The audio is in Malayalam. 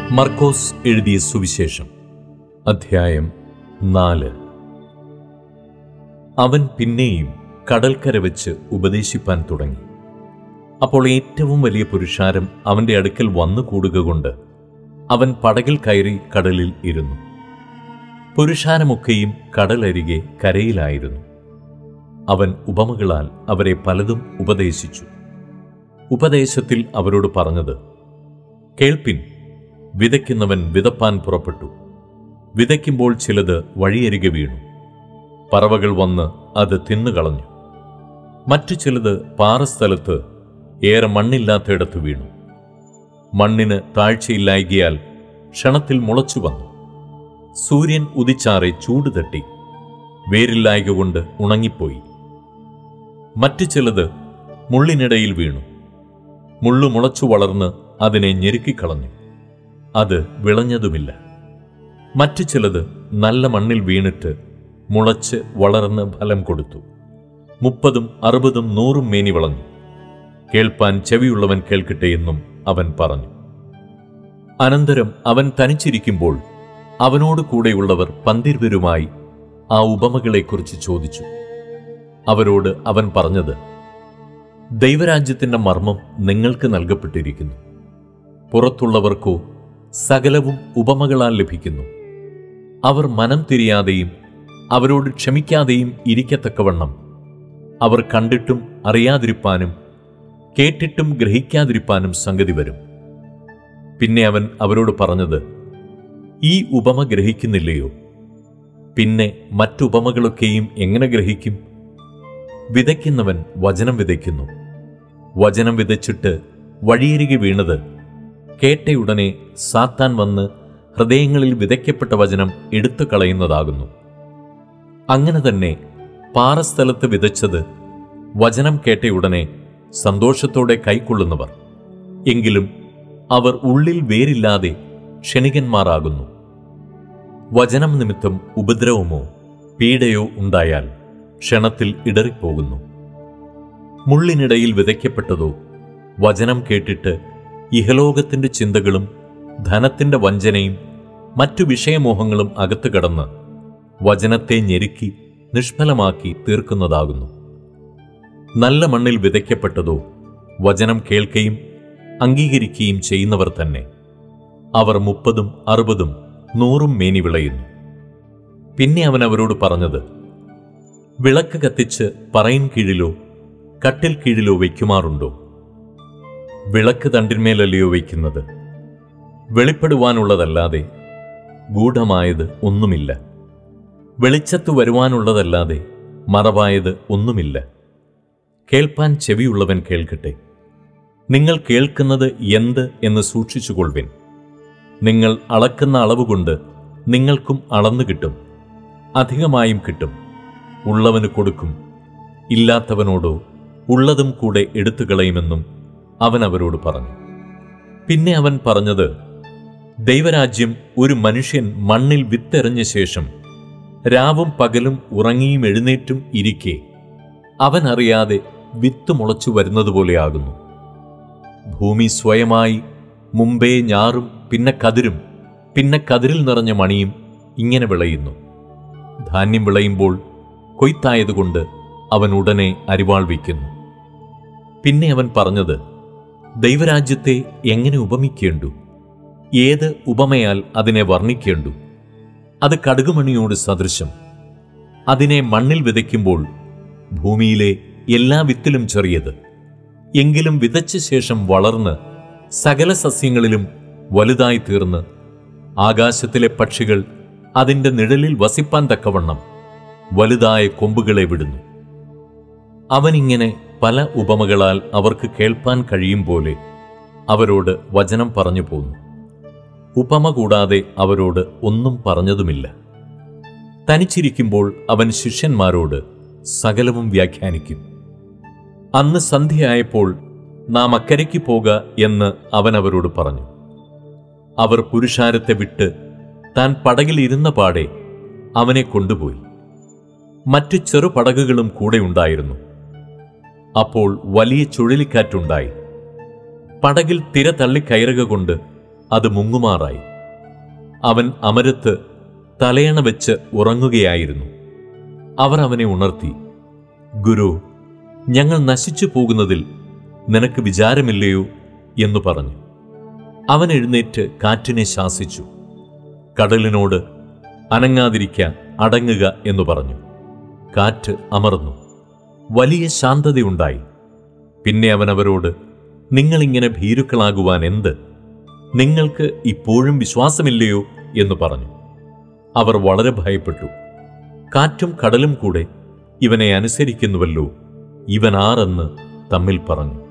മർക്കോസ് എഴുതിയ സുവിശേഷം അധ്യായം നാല് അവൻ പിന്നെയും കടൽക്കര വെച്ച് ഉപദേശിപ്പാൻ തുടങ്ങി അപ്പോൾ ഏറ്റവും വലിയ പുരുഷാരം അവന്റെ അടുക്കൽ വന്നു കൂടുക കൊണ്ട് അവൻ പടകിൽ കയറി കടലിൽ ഇരുന്നു പുരുഷാരമൊക്കെയും കടലരികെ കരയിലായിരുന്നു അവൻ ഉപമകളാൽ അവരെ പലതും ഉപദേശിച്ചു ഉപദേശത്തിൽ അവരോട് പറഞ്ഞത് കേൾപ്പിൻ വിതയ്ക്കുന്നവൻ വിതപ്പാൻ പുറപ്പെട്ടു വിതയ്ക്കുമ്പോൾ ചിലത് വഴിയരികെ വീണു പറവകൾ വന്ന് അത് തിന്നുകളഞ്ഞു മറ്റു ചിലത് പാറസ്ഥലത്ത് ഏറെ മണ്ണില്ലാത്തയിടത്ത് വീണു മണ്ണിന് താഴ്ചയില്ലായകിയാൽ ക്ഷണത്തിൽ മുളച്ചു വന്നു സൂര്യൻ ഉദിച്ചാറെ ചൂട് തട്ടി വേരില്ലായക കൊണ്ട് ഉണങ്ങിപ്പോയി മറ്റു ചിലത് മുള്ളിനിടയിൽ വീണു മുള്ളു മുളച്ചു വളർന്ന് അതിനെ ഞെരുക്കിക്കളഞ്ഞു അത് വിളഞ്ഞതുമില്ല മറ്റു ചിലത് നല്ല മണ്ണിൽ വീണിട്ട് മുളച്ച് വളർന്ന് ഫലം കൊടുത്തു മുപ്പതും അറുപതും നൂറും മേനി വളഞ്ഞു കേൾപ്പാൻ ചെവിയുള്ളവൻ കേൾക്കട്ടെ എന്നും അവൻ പറഞ്ഞു അനന്തരം അവൻ തനിച്ചിരിക്കുമ്പോൾ അവനോട് കൂടെയുള്ളവർ പന്തിരുവരുമായി ആ ഉപമകളെക്കുറിച്ച് ചോദിച്ചു അവരോട് അവൻ പറഞ്ഞത് ദൈവരാജ്യത്തിന്റെ മർമ്മം നിങ്ങൾക്ക് നൽകപ്പെട്ടിരിക്കുന്നു പുറത്തുള്ളവർക്കോ സകലവും ഉപമകളാൽ ലഭിക്കുന്നു അവർ മനം തിരിയാതെയും അവരോട് ക്ഷമിക്കാതെയും ഇരിക്കത്തക്കവണ്ണം അവർ കണ്ടിട്ടും അറിയാതിരിപ്പാനും കേട്ടിട്ടും ഗ്രഹിക്കാതിരിപ്പാനും സംഗതി വരും പിന്നെ അവൻ അവരോട് പറഞ്ഞത് ഈ ഉപമ ഗ്രഹിക്കുന്നില്ലയോ പിന്നെ മറ്റുപമകളൊക്കെയും എങ്ങനെ ഗ്രഹിക്കും വിതയ്ക്കുന്നവൻ വചനം വിതയ്ക്കുന്നു വചനം വിതച്ചിട്ട് വഴിയരികെ വീണത് കേട്ടയുടനെ സാത്താൻ വന്ന് ഹൃദയങ്ങളിൽ വിതയ്ക്കപ്പെട്ട വചനം എടുത്തു കളയുന്നതാകുന്നു അങ്ങനെ തന്നെ പാറസ്ഥലത്ത് വിതച്ചത് വചനം കേട്ടയുടനെ സന്തോഷത്തോടെ കൈക്കൊള്ളുന്നവർ എങ്കിലും അവർ ഉള്ളിൽ വേരില്ലാതെ ക്ഷണികന്മാരാകുന്നു വചനം നിമിത്തം ഉപദ്രവമോ പീഡയോ ഉണ്ടായാൽ ക്ഷണത്തിൽ ഇടറിപ്പോകുന്നു മുള്ളിനിടയിൽ വിതയ്ക്കപ്പെട്ടതോ വചനം കേട്ടിട്ട് ഇഹലോകത്തിന്റെ ചിന്തകളും ധനത്തിന്റെ വഞ്ചനയും മറ്റു വിഷയമോഹങ്ങളും അകത്തു കടന്ന് വചനത്തെ ഞെരുക്കി നിഷ്ഫലമാക്കി തീർക്കുന്നതാകുന്നു നല്ല മണ്ണിൽ വിതയ്ക്കപ്പെട്ടതോ വചനം കേൾക്കുകയും അംഗീകരിക്കുകയും ചെയ്യുന്നവർ തന്നെ അവർ മുപ്പതും അറുപതും നൂറും മേനി വിളയുന്നു പിന്നെ അവൻ അവരോട് പറഞ്ഞത് വിളക്ക് കത്തിച്ച് പറയിൻ കീഴിലോ കട്ടിൽ കീഴിലോ വയ്ക്കുമാറുണ്ടോ വിളക്ക് തണ്ടിന്മേലല്ലയോ വയ്ക്കുന്നത് വെളിപ്പെടുവാനുള്ളതല്ലാതെ ഗൂഢമായത് ഒന്നുമില്ല വെളിച്ചത്തു വരുവാനുള്ളതല്ലാതെ മറവായത് ഒന്നുമില്ല കേൾപ്പാൻ ചെവിയുള്ളവൻ കേൾക്കട്ടെ നിങ്ങൾ കേൾക്കുന്നത് എന്ത് എന്ന് സൂക്ഷിച്ചുകൊള്ളുവിൻ നിങ്ങൾ അളക്കുന്ന അളവുകൊണ്ട് നിങ്ങൾക്കും അളന്നു കിട്ടും അധികമായും കിട്ടും ഉള്ളവന് കൊടുക്കും ഇല്ലാത്തവനോടോ ഉള്ളതും കൂടെ എടുത്തു കളയുമെന്നും അവൻ അവരോട് പറഞ്ഞു പിന്നെ അവൻ പറഞ്ഞത് ദൈവരാജ്യം ഒരു മനുഷ്യൻ മണ്ണിൽ വിത്തെറിഞ്ഞ ശേഷം രാവും പകലും ഉറങ്ങിയും എഴുന്നേറ്റും ഇരിക്കെ അവൻ അറിയാതെ വിത്ത് മുളച്ചു വരുന്നതുപോലെയാകുന്നു ഭൂമി സ്വയമായി മുമ്പേ ഞാറും പിന്നെ കതിരും പിന്നെ കതിരിൽ നിറഞ്ഞ മണിയും ഇങ്ങനെ വിളയുന്നു ധാന്യം വിളയുമ്പോൾ കൊയ്ത്തായതുകൊണ്ട് അവൻ ഉടനെ അരിവാൾ വയ്ക്കുന്നു പിന്നെ അവൻ പറഞ്ഞത് ദൈവരാജ്യത്തെ എങ്ങനെ ഉപമിക്കേണ്ടു ഏത് ഉപമയാൽ അതിനെ വർണ്ണിക്കേണ്ടു അത് കടുകുമണിയോട് സദൃശം അതിനെ മണ്ണിൽ വിതയ്ക്കുമ്പോൾ ഭൂമിയിലെ എല്ലാ വിത്തിലും ചെറിയത് എങ്കിലും വിതച്ച ശേഷം വളർന്ന് സകല സസ്യങ്ങളിലും വലുതായി തീർന്ന് ആകാശത്തിലെ പക്ഷികൾ അതിൻ്റെ നിഴലിൽ വസിപ്പാൻ തക്കവണ്ണം വലുതായ കൊമ്പുകളെ വിടുന്നു അവനിങ്ങനെ പല ഉപമകളാൽ അവർക്ക് കേൾപ്പാൻ കഴിയും പോലെ അവരോട് വചനം പറഞ്ഞു പോന്നു ഉപമ കൂടാതെ അവരോട് ഒന്നും പറഞ്ഞതുമില്ല തനിച്ചിരിക്കുമ്പോൾ അവൻ ശിഷ്യന്മാരോട് സകലവും വ്യാഖ്യാനിക്കും അന്ന് സന്ധ്യയായപ്പോൾ നാം അക്കരയ്ക്ക് പോക എന്ന് അവൻ അവരോട് പറഞ്ഞു അവർ പുരുഷാരത്തെ വിട്ട് താൻ പടകിൽ ഇരുന്ന പാടെ അവനെ കൊണ്ടുപോയി മറ്റു ചെറുപടകുകളും കൂടെ ഉണ്ടായിരുന്നു അപ്പോൾ വലിയ ചുഴലിക്കാറ്റുണ്ടായി പടകിൽ തിര തള്ളിക്കയറുക കൊണ്ട് അത് മുങ്ങുമാറായി അവൻ അമരത്ത് തലയണ വെച്ച് ഉറങ്ങുകയായിരുന്നു അവർ അവനെ ഉണർത്തി ഗുരു ഞങ്ങൾ നശിച്ചു പോകുന്നതിൽ നിനക്ക് വിചാരമില്ലയോ എന്നു പറഞ്ഞു അവൻ എഴുന്നേറ്റ് കാറ്റിനെ ശാസിച്ചു കടലിനോട് അനങ്ങാതിരിക്കാൻ അടങ്ങുക എന്നു പറഞ്ഞു കാറ്റ് അമർന്നു വലിയ ശാന്തതയുണ്ടായി പിന്നെ അവൻ അവരോട് നിങ്ങളിങ്ങനെ ഭീരുക്കളാകുവാൻ എന്ത് നിങ്ങൾക്ക് ഇപ്പോഴും വിശ്വാസമില്ലയോ എന്ന് പറഞ്ഞു അവർ വളരെ ഭയപ്പെട്ടു കാറ്റും കടലും കൂടെ ഇവനെ അനുസരിക്കുന്നുവല്ലോ ഇവൻ ആരെന്ന് തമ്മിൽ പറഞ്ഞു